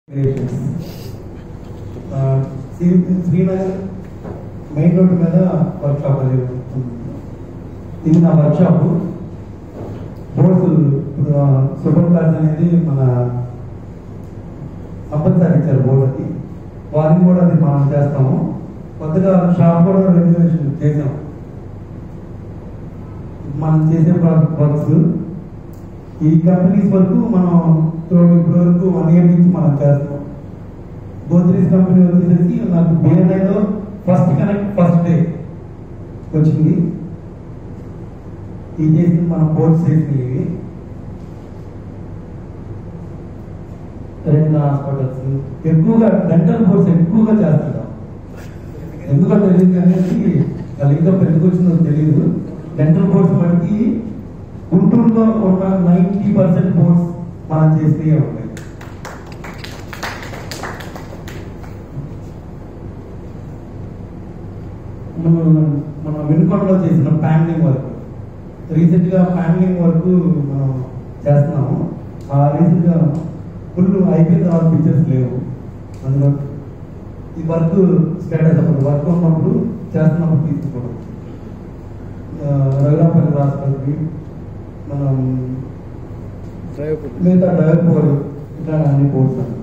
ఆ, Sri- Srinagar main road మీద workshop అది ఉంది. ఇది నా వర్క్ షాప్ బోర్డ్స్ ఇప్పుడు ఆ, సూపర్ కార్డ్స్ అనేది మన కంపల్సరీ ఇచ్చారు బోర్డు అది వారిని కూడా అది మనం చేస్తాము కొత్తగా షాప్ కూడా రెగ్యులేషన్ చేసాం మనం చేసే వర్క్స్ ఈ కంపెనీస్ వరకు మనం ఇప్పుడు ఇప్పటి వరకు వన్ ఇయర్ నుంచి మనం చేస్తాం గోద్రేజ్ కంపెనీ వచ్చేసి నాకు బిఎన్ఐలో ఫస్ట్ కనెక్ట్ ఫస్ట్ డే వచ్చింది ఇది చేసి మనం బోర్డ్స్ చేసినవి ఇవి రెండు హాస్పిటల్స్ ఎక్కువగా డెంటల్ బోర్డ్స్ ఎక్కువగా చేస్తున్నాం ఎందుకంటే తెలియదు అనేది వాళ్ళు ఇంకా పెరుగుకొచ్చిందో తెలియదు డెంటల్ బోర్డ్స్ మనకి గుంటూరులో ఉన్న నైంటీ పర్సెంట్ బోర్డ్స్ మనం చేసినవి ఉంటాయి మనం మన వెనుకొండలో చేసిన ప్యానలింగ్ వర్క్ రీసెంట్ గా ప్యానలింగ్ వర్క్ మనం చేస్తున్నాము ఆ రీసెంట్ గా ఫుల్ అయిపోయిన తర్వాత పిక్చర్స్ లేవు అందులో ఈ వర్క్ స్టేటస్ అప్పుడు వర్క్ ఉన్నప్పుడు చేస్తున్నప్పుడు తీసుకోవడం ఆ, రఘురాంపల్లి రాష్ట్రానికి మనం మిగతా డ్రైవర్ పోరు ఇట్లా అన్ని పోర్ట్స్ అండి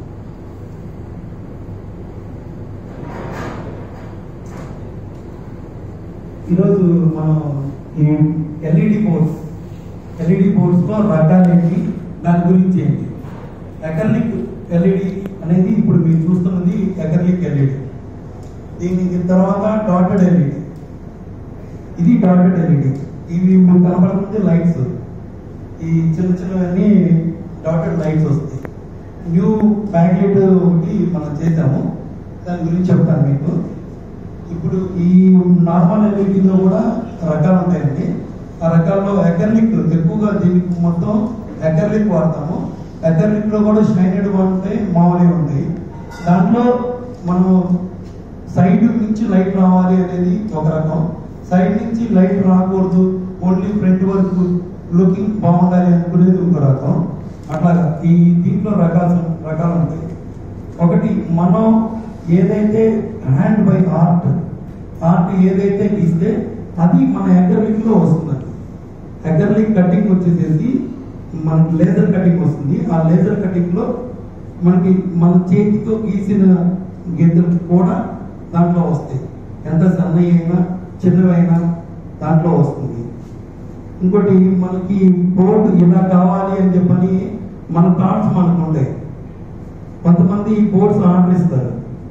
ఈరోజు మనం ఈ ఎల్ఈడి బోర్డ్స్ ఎల్ఈడి బోర్డ్స్ లో రకాలు ఏంటి దాని గురించి ఏంటి ఎకర్లిక్ ఎల్ఈడి అనేది ఇప్పుడు మీరు చూస్తున్నది ఎకర్లిక్ ఎల్ఈడి దీని తర్వాత డాటెడ్ ఎల్ఈడి ఇది డాటెడ్ ఎల్ఈడి ఇవి మీకు కనపడుతుంది లైట్స్ ఈ చిన్న చిన్నవన్నీ డాటెడ్ లైట్స్ వస్తాయి న్యూ బ్యాక్లైట్ ఒకటి మనం చేసాము దాని గురించి చెప్తాను మీకు ఇప్పుడు ఈ నార్మల్ ఎల్ఈడిలో కూడా రకాలు ఉంటాయండి ఆ రకాల్లో ఎకర్లిక్ ఎక్కువగా దీనికి మొత్తం ఎకర్లిక్ వాడతాము ఎకర్లిక్ లో కూడా షైనెడ్ ఉంటాయి మామూలుగా ఉంటాయి దాంట్లో మనం సైడ్ నుంచి లైట్ రావాలి అనేది ఒక రకం సైడ్ నుంచి లైట్ రాకూడదు ఓన్లీ ఫ్రంట్ వరకు లుకింగ్ బాగుండాలి అనుకునేది ఇంకో రకం అట్లాగా ఈ దీంట్లో రకాలు రకాలు ఉంటాయి ఒకటి మనం ఏదైతే హ్యాండ్ బై ఆర్ట్ ఆర్ట్ ఏదైతే ఇస్తే అది మన ఎగర్లిక్ లో వస్తుంది ఎగర్లిక్ కటింగ్ వచ్చేసేసి మనకి లేజర్ కటింగ్ వస్తుంది ఆ లేజర్ కటింగ్ లో మనకి మన చేతితో గీసిన గీతలు కూడా దాంట్లో వస్తాయి ఎంత సన్నవి అయినా చిన్నవైనా దాంట్లో వస్తుంది ఇంకోటి మనకి బోర్డు ఇలా కావాలి అని చెప్పని మన థాట్స్ మనకు ఉంటాయి కొంతమంది ఈ బోర్డ్స్ ఆర్డర్ ఇస్తారు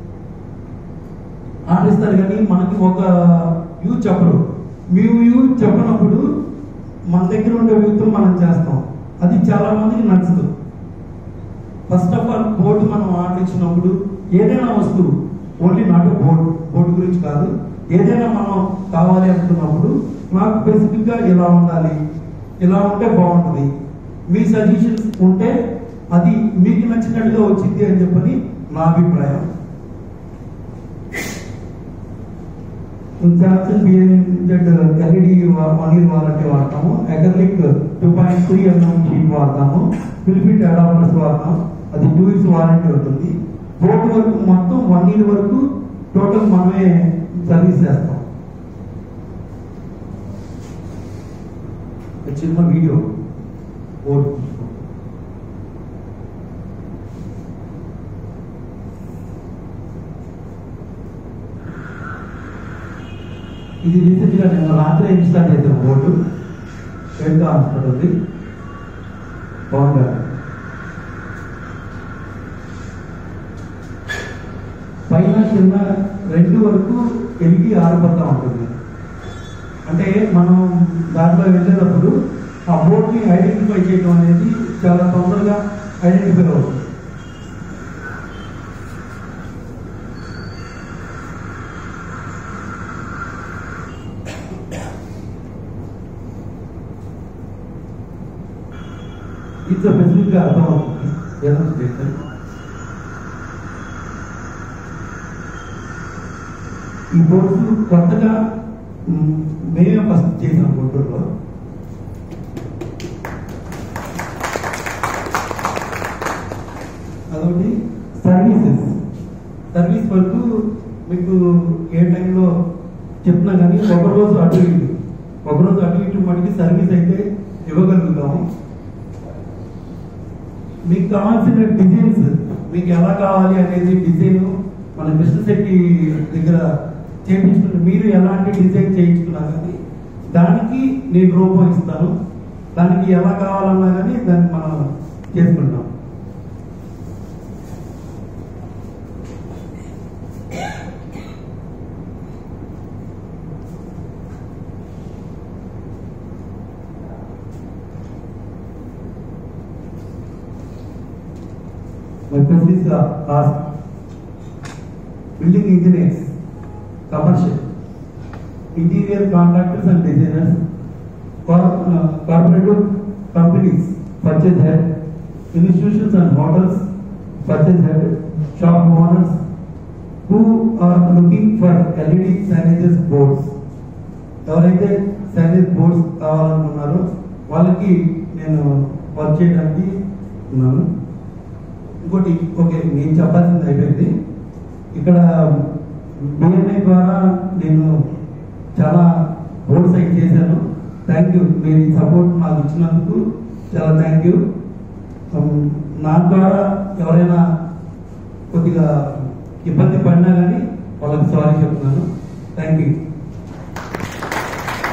ఆర్డర్ ఇస్తారు కానీ మనకి ఒక వ్యూ చెప్పరు మీ వ్యూ చెప్పనప్పుడు మన దగ్గర ఉండే వ్యూతో మనం చేస్తాం అది చాలా మందికి నచ్చదు ఫస్ట్ ఆఫ్ ఆల్ బోర్డు మనం ఆర్డర్ ఇచ్చినప్పుడు ఏదైనా వస్తువు ఓన్లీ నాట్ బోర్డు బోర్డు గురించి కాదు ఏదైనా మనం కావాలి అనుకున్నప్పుడు నాకు స్పెసిఫిక్ గా ఇలా ఉండాలి ఇలా ఉంటే బాగుంటుంది మీ సజెషన్స్ ఉంటే అది మీకు నచ్చినట్టుగా వచ్చింది అని చెప్పని నా అభిప్రాయం Samsung BNZ LED one year warranty వాడతాము acrylic two point three mm sheet వాడతాము ఫిలిపిట్ అడాప్టర్స్ వాడతాం అది టూ ఇయర్స్ వారంటీ ఉంటుంది బోర్డు వరకు మొత్తం వన్ ఇయర్ వరకు టోటల్ మనమే సర్వీస్ చేస్తాం ఒక చిన్న వీడియో బోర్డు ఇది రీసెంట్ గా నేను రాత్రి ఇన్స్టాల్ చేసిన బోర్డు రెండు హాస్పిటల్ది బాగుందా పైన కింద రెండు వరకు ఎలిగి ఆరిపోతా ఉంటుంది అంటే మనం దాంట్లో వెళ్ళేటప్పుడు ఆ బోర్డ్ని ఐడెంటిఫై చేయడం అనేది చాలా తొందరగా ఐడెంటిఫై అవుతుంది ఇంత స్పెసిఫిక్గా అర్థమవుతుంది ఏదైనా చేస్తే ఈ బోర్డ్స్ కొత్తగా మ్, మేమే ఫస్ట్ చేసాం గుంటూరులో అదొకటి సర్వీసెస్ సర్వీస్ వరకు మీకు ఏ టైంలో చెప్పినా కానీ ఒకరోజు అటు ఇటు ఒకరోజు అటు ఇటు మనకి సర్వీస్ అయితే ఇవ్వగలుగుతాము మీకు కావాల్సిన డిజైన్స్ మీకు ఎలా కావాలి అనేది డిజైన్ మన కృష్ణశెట్టి దగ్గర చేయించుకున్న మీరు ఎలాంటి డిజైన్ చేయించుకున్నా కానీ దానికి నేను రూపం ఇస్తాను దానికి ఎలా కావాలన్నా కానీ దాన్ని మనం చేసుకుంటాం My questions are asked. Building engineers, commercial, interior contractors and designers, cor- uh, cooperative companies, purchase head, institutions and hotels, purchase head, shop owners, who are looking for LED signages boards. ఎవరైతే signage boards కావాలనుకున్నారో వాళ్ళకి నేను work చేయడానికి ఉన్నాను ఇంకోటి okay నేను చెప్పాల్సింది అయిపోయింది ఇక్కడ బిఎన్ఐ ద్వారా నేను చాలా బోర్డ్ సైట్ చేశాను థ్యాంక్ యూ మీరు ఈ సపోర్ట్ నాకు ఇచ్చినందుకు చాలా థ్యాంక్ యూ నా ద్వారా ఎవరైనా కొద్దిగా ఇబ్బంది పడినా కానీ వాళ్ళకి సారీ చెప్తున్నాను థ్యాంక్ యూ